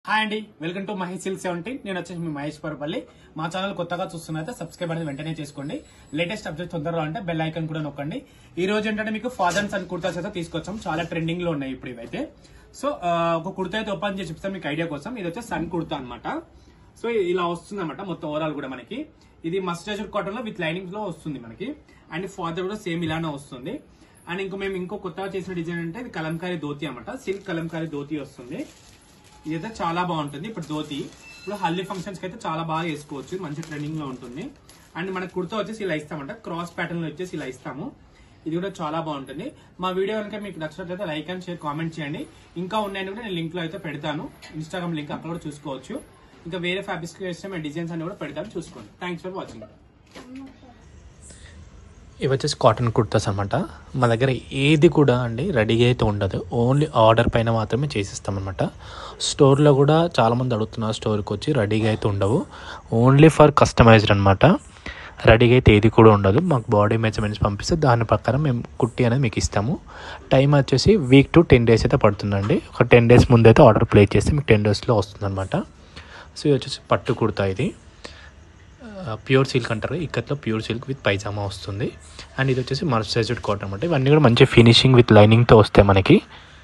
hi అండి welcome to Mahesh silk seventeen నేను వచ్చేసి మీ మహేష్ పరపల్లి మా ఛానల్ కొత్తగా చూస్తున్నైతే సబ్స్క్రైబ్ అనేది వెంటనే చేసుకోండి లేటెస్ట్ అప్డేట్ తొందరగా అంటే బెల్ ఐకాన్ కూడా నొక్కండి ఈ రోజు ఏంటంటే మీకు ఫాదర్ అండ్ సన్ కుర్తాస్ అయితే తీసుకొచ్చాం చాలా ట్రెండింగ్ లో ఉన్నాయి ఇప్పుడు ఇవైతే సో ఆ, ఒక కుర్తా అయితే ఓపెన్ చేసి చెప్తాను మీకు ఐడియా కోసం ఇది వచ్చే సన్ కుర్తా అన్నమాట సో ఇలా వస్తుంది అనమాట మొత్తం ఓవరాల్ కూడా మనకి ఇది మస్టర్డ్ కాటన్ లో విత్ లైనింగ్ లో వస్తుంది మనకి అండ్ ఫాదర్ కూడా సేమ్ ఇలానే వస్తుంది అండ్ ఇంకో మేము ఇంకో కొత్తగా చేసిన డిజైన్ అంటే ఇది కలంకారీ ధోతి అనమాట సిల్క్ కలంకారీ ధోతి వస్తుంది ఇదైతే చాలా బాగుంటుంది ఇప్పుడు ధోతి ఇప్పుడు హల్దీ ఫంక్షన్స్ కి అయితే చాలా బాగా వేసుకోవచ్చు మంచి ట్రెండింగ్ లో ఉంటుంది అండ్ మనకు కుర్తా వచ్చేసి ఇలా ఇస్తామంట క్రాస్ ప్యాటర్న్ లో వచ్చేసి ఇలా ఇస్తాము ఇది కూడా చాలా బాగుంటుంది మా వీడియో కనుక మీకు నచ్చినట్లయితే లైక్ అండ్ షేర్ కామెంట్ చేయండి ఇంకా ఉన్నాయని కూడా నేను లింక్ లో అయితే పెడతాను ఇన్స్టాగ్రామ్ లింక్ అక్కడ కూడా చూసుకోవచ్చు ఇంకా వేరే ఫ్యాబ్రిక్స్ ఇష్టం డిజైన్స్ అన్ని కూడా పెడతాను చూసుకోండి థ్యాంక్స్ ఫర్ వాచింగ్ ఇవి వచ్చేసి కాటన్ కుర్తాస్ అనమాట మా దగ్గర ఏది కూడా అండి రెడీగా అయితే ఉండదు ఓన్లీ ఆర్డర్ పైన మాత్రమే చేసిస్తాం అనమాట స్టోర్లో కూడా చాలామంది అడుగుతున్నారు స్టోర్కి వచ్చి రెడీగా అయితే ఉండవు ఓన్లీ ఫర్ కస్టమైజ్డ్ అనమాట రెడీగా అయితే ఏది కూడా ఉండదు మాకు బాడీ మెజర్మెంట్స్ పంపిస్తే దాని ప్రకారం మేము కుట్టి అనేది మీకు ఇస్తాము టైం వచ్చేసి వీక్ టు టెన్ డేస్ అయితే పడుతుందండి ఒక టెన్ డేస్ ముందు అయితే ఆర్డర్ ప్లేస్ చేస్తే మీకు టెన్ డేస్లో వస్తుందన్నమాట సో ఇది వచ్చేసి పట్టు కుర్తా ఇది ప్యూర్ సిల్క్ అంటారు ఇక్కత్లో ప్యూర్ సిల్క్ విత్ పైజామా వస్తుంది అండ్ ఇది వచ్చేసి మర్సరైజ్డ్ కాటన్ అనమాట ఇవన్నీ కూడా మంచి ఫినిషింగ్ విత్ లైనింగ్తో వస్తాయి మనకి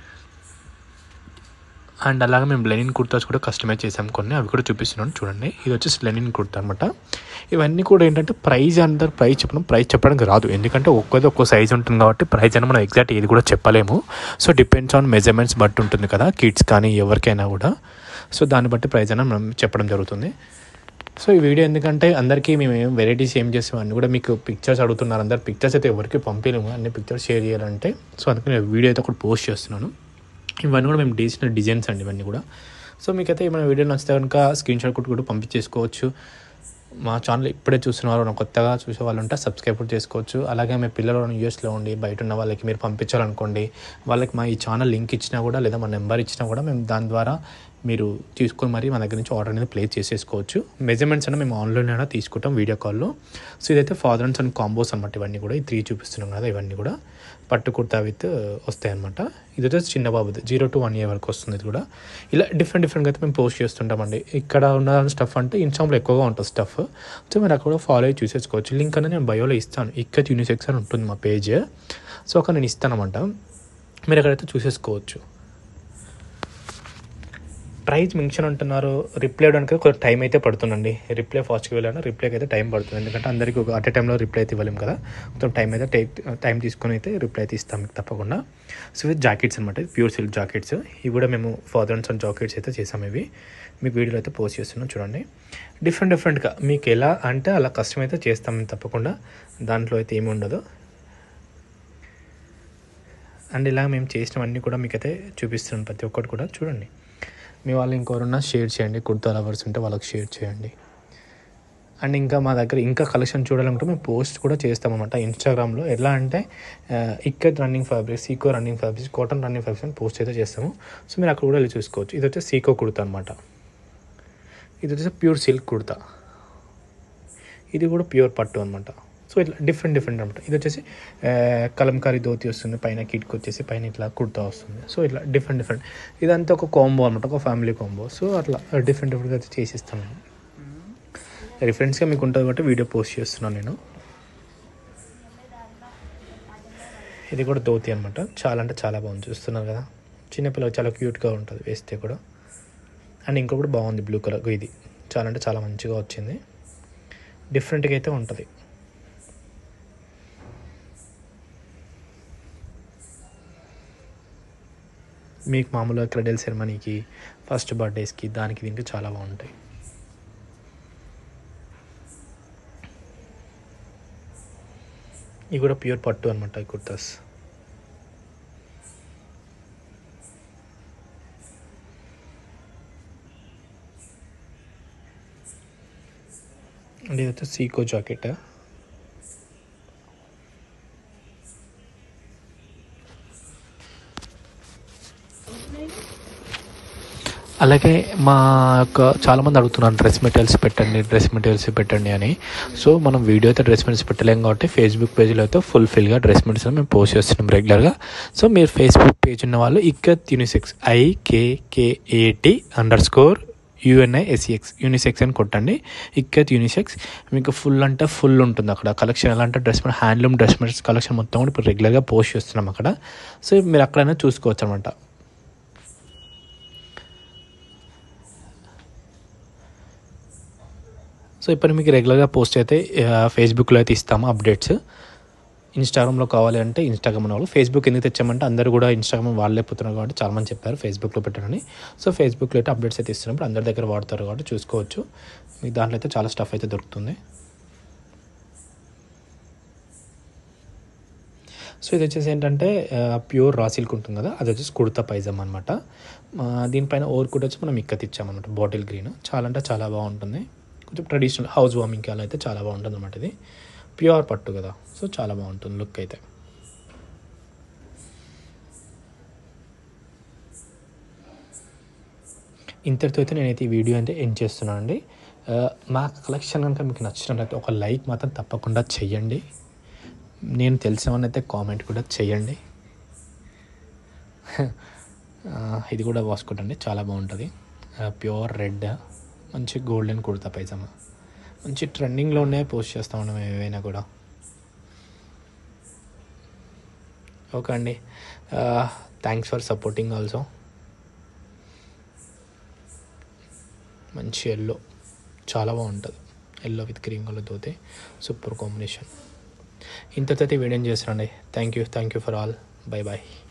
అండ్ అలాగే మేము లెనిన్ కుర్తాస్ కూడా కస్టమైజ్ చేసాం కొన్ని అవి కూడా చూపిస్తున్నాను చూడండి ఇది వచ్చేసి లెనిన్ కుర్తా అనమాట ఇవన్నీ కూడా ఏంటంటే ప్రైస్ అందరు ప్రైస్ చెప్పడం ప్రైస్ చెప్పడానికి రాదు ఎందుకంటే ఒక్కోది ఒక్కో సైజ్ ఉంటుంది కాబట్టి ప్రైస్ అని మనం ఎగ్జాక్ట్ ఏది కూడా చెప్పలేము సో డిపెండ్స్ ఆన్ మెజర్మెంట్స్ బట్టి ఉంటుంది కదా కిడ్స్ కానీ ఎవరికైనా కూడా సో దాన్ని బట్టి ప్రైస్ అని మనం చెప్పడం జరుగుతుంది సో ఈ వీడియో ఎందుకంటే అందరికీ మేము ఏం వెరైటీస్ ఏం చేస్తాం అన్ని కూడా మీకు పిక్చర్స్ అడుగుతున్నారు అందరు పిక్చర్స్ అయితే ఎవరికి పంపించలేము అన్ని పిక్చర్స్ షేర్ చేయాలంటే సో అందుకని నేను వీడియో అయితే ఒకటి పోస్ట్ చేస్తున్నాను ఇవన్నీ కూడా మేము చేసిన డిజైన్స్ అండి ఇవన్నీ కూడా సో మీకైతే ఏమైనా వీడియో నచ్చితే కనుక స్క్రీన్ షాట్ కూడా పంపించేసుకోవచ్చు మా ఛానల్ ఇప్పుడే చూస్తున్నారు నా కొత్తగా చూసే వాళ్ళు ఉంటే సబ్స్క్రైబ్ కూడా చేసుకోవచ్చు అలాగే మీ పిల్లలు యూఎస్లో ఉండి బయట ఉన్న వాళ్ళకి మీరు పంపించాలనుకోండి వాళ్ళకి మా ఈ ఛానల్ లింక్ ఇచ్చినా కూడా లేదా మా నెంబర్ ఇచ్చినా కూడా మేము దాని ద్వారా మీరు తీసుకొని మరి మా దగ్గర నుంచి ఆర్డర్ అనేది ప్లేస్ చేసేసుకోవచ్చు మెజర్మెంట్స్ అయినా మేము ఆన్లైన్ అయినా తీసుకుంటాం వీడియో కాల్లో సో ఇదైతే ఫాదర్ అండ్ సన్ కాంబోస్ అనమాట ఇవన్నీ కూడా ఈ త్రీ చూపిస్తున్నాం కదా ఇవన్నీ కూడా పట్టు కుర్తా విత్ వస్తాయి అనమాట ఇది వచ్చేసి చిన్న బాబుది జీరో టు వన్ ఇయర్ వరకు వస్తుంది ఇది కూడా ఇలా డిఫరెంట్ డిఫరెంట్గా అయితే మేము పోస్ట్ చేస్తుంటామండి ఇక్కడ ఉన్న స్టఫ్ అంటే ఇన్స్టాగ్రామ్లో ఎక్కువగా ఉంటుంది స్టఫ్ సో మీరు అక్కడ ఫాలో అయ్యి చూసేసుకోవచ్చు లింక్ అనేది నేను బయోలో ఇస్తాను ఇక్కడ యూనిసెక్స్ అని ఉంటుంది మా పేజ్ సో అక్కడ నేను ఇస్తాను అనమాట మీరు అక్కడైతే చూసేసుకోవచ్చు ప్రైజ్ మెన్షన్ అంటున్నారు రిప్లై ఇవ్వడానికి కొంచెం టైం అయితే పడుతుందండి రిప్లై ఫాస్ట్గా వెళ్ళాను రిప్లైకి అయితే టైం పడుతుంది ఎందుకంటే అందరికీ ఒక అట్ టైంలో రిప్లై అయితే ఇవ్వలేము కదా కొంచెం టైం అయితే టై టైం తీసుకొని అయితే రిప్లై అయితే ఇస్తాం మీకు తప్పకుండా సో ఇది జాకెట్స్ అనమాట ప్యూర్ సిల్క్ జాకెట్స్ ఇవి కూడా మేము ఫాదర్ అండ్ సన్ జాకెట్స్ అయితే చేసాం ఇవి మీకు వీడియోలో అయితే పోస్ట్ చేస్తున్నాం చూడండి డిఫరెంట్ డిఫరెంట్గా మీకు ఎలా అంటే అలా కష్టం అయితే చేస్తాం మేము తప్పకుండా దాంట్లో అయితే ఏమి ఉండదు అండ్ ఇలా మేము చేసినవన్నీ కూడా మీకైతే చూపిస్తున్నాను ప్రతి ఒక్కటి కూడా చూడండి మీ వాళ్ళు ఇంకెవరన్నా షేర్ చేయండి కుర్తా లవర్స్ ఉంటే వాళ్ళకి షేర్ చేయండి అండ్ ఇంకా మా దగ్గర ఇంకా కలెక్షన్ చూడాలంటే మేము పోస్ట్ కూడా చేస్తామన్నమాట ఇన్స్టాగ్రామ్లో ఎలా అంటే ఇక్కత్ రన్నింగ్ ఫ్యాబ్రిక్స్ సీకో running fabrics cotton running fabrics అని పోస్ట్ అయితే చేస్తాము సో మీరు అక్కడ కూడా వెళ్ళి చూసుకోవచ్చు ఇది వచ్చేసి సీకో కుర్తా అనమాట ఇది వచ్చేసి ప్యూర్ సిల్క్ కుర్తా ఇది కూడా ప్యూర్ పట్టు అనమాట సో ఇట్లా డిఫరెంట్ డిఫరెంట్ అనమాట ఇది వచ్చేసి ఆ, కలంకారీ ధోతి వస్తుంది పైన కిట్కి వచ్చేసి పైన ఇట్లా కుర్తా వస్తుంది సో ఇట్లా డిఫరెంట్ డిఫరెంట్ ఇదంతా ఒక కాంబో అనమాట ఒక ఫ్యామిలీ కాంబో సో అట్లా డిఫరెంట్ డిఫరెంట్గా అయితే చేసిస్తాను నేను రిఫరెన్స్గా మీకు ఉంటుంది కాబట్టి వీడియో పోస్ట్ చేస్తున్నాను నేను ఇది కూడా ధోతి అనమాట చాలా అంటే చాలా బాగుంది చూస్తున్నారు కదా చిన్నపిల్లలు చాలా క్యూట్గా ఉంటుంది వేస్తే కూడా అండ్ ఇంకొకటి బాగుంది బ్లూ కలర్ ఇది చాలా అంటే చాలా మంచిగా వచ్చింది డిఫరెంట్గా అయితే ఉంటుంది మీకు మామూలుగా క్రెడల్ సెరమనీకి ఫస్ట్ బర్త్డేస్కి దానికి దీనికి చాలా బాగుంటాయి ఇవి కూడా ప్యూర్ పట్టు అనమాట ఈ కుర్తాస్ అండ్ ఇది వచ్చి సీకో జాకెట్ అలాగే మా యొక్క చాలామంది అడుగుతున్నారు డ్రెస్ మెటీరియల్స్ పెట్టండి డ్రెస్ మెటీరియల్స్ పెట్టండి అని సో మనం వీడియో అయితే డ్రెస్ మెటీరియల్స్ పెట్టలేం కాబట్టి ఫేస్బుక్ పేజ్లో అయితే ఫుల్ఫిల్గా డ్రెస్ మెటీరియల్స్ మేము పోస్ట్ చేస్తున్నాం రెగ్యులర్గా సో మీరు ఫేస్బుక్ పేజ్ ఉన్న వాళ్ళు ikat unisex IKKAT underscore UNI SEX unisex అని కొట్టండి ఇక్కత్ యూనిసెక్స్ మీకు ఫుల్ అంటే ఫుల్ ఉంటుంది అక్కడ కలెక్షన్ ఎలా అంటే dress handloom dress materials collection మొత్తం కూడా ఇప్పుడు రెగ్యులర్గా పోస్ట్ చేస్తున్నాం అక్కడ సో మీరు అక్కడైనా చూసుకోవచ్చు అనమాట సో ఇప్పుడు మీకు రెగ్యులర్గా పోస్ట్ అయితే ఆ, ఫేస్బుక్లో అయితే ఇస్తాము అప్డేట్స్ ఇన్స్టాగ్రామ్లో కావాలి అంటే ఇన్స్టాగ్రామ్ ఉన్న వాళ్ళు ఫేస్బుక్ ఎందుకు తెచ్చామంటే అందరూ కూడా ఇన్స్టాగ్రామ్ వాళ్ళే పోతున్నారు కాబట్టి చాలామంది చెప్పారు ఫేస్బుక్లో పెట్టారని సో ఫేస్బుక్లో అయితే అప్డేట్స్ అయితే ఇస్తున్నప్పుడు అందరి దగ్గర వాడతారు కాబట్టి చూసుకోవచ్చు మీకు దాంట్లో అయితే చాలా స్టఫ్ అయితే దొరుకుతుంది సో ఇది వచ్చేసి ఏంటంటే ప్యూర్ రా సిల్క్ ఉంటుంది కదా అది వచ్చేసి కుర్తా పైజామా అనమాట దీనిపైన ఓవర్ కూడా వచ్చి మనం ఇక్కత్ ఇచ్చామన్నమాట బాటిల్ గ్రీన్ చాలా అంటే చాలా బాగుంటుంది కొంచెం ట్రెడిషనల్ హౌస్ వార్మింగ్కి అలా అయితే చాలా బాగుంటుంది అనమాట ఇది ప్యూర్ పట్టు కదా సో చాలా బాగుంటుంది లుక్ అయితే ఇంతటితో అయితే నేనైతే ఈ వీడియో అయితే ఎండ్ చేస్తున్నాను అండి ఆ, మా కలెక్షన్ కనుక మీకు నచ్చినట్లయితే ఒక లైక్ మాత్రం తప్పకుండా చెయ్యండి నేను తెలిసినవన్నీ అయితే కామెంట్ కూడా చేయండి ఆ, ఇది కూడా వాసుకోండి చాలా బాగుంటుంది ప్యూర్ రెడ్ మంచి గోల్డెన్ కుర్తా పైజామా మంచి ట్రెండింగ్లోనే పోస్ట్ చేస్తాం మనం ఏవైనా కూడా ఓకే అండి థ్యాంక్స్ ఫర్ సపోర్టింగ్ ఆల్సో మంచి ఎల్లో చాలా బాగుంటుంది ఎల్లో విత్ క్రీమ్ కలర్ తోతే సూపర్ కాంబినేషన్ ఇంతతో వీడియో చేస్తానండి thank you thank you for all bye bye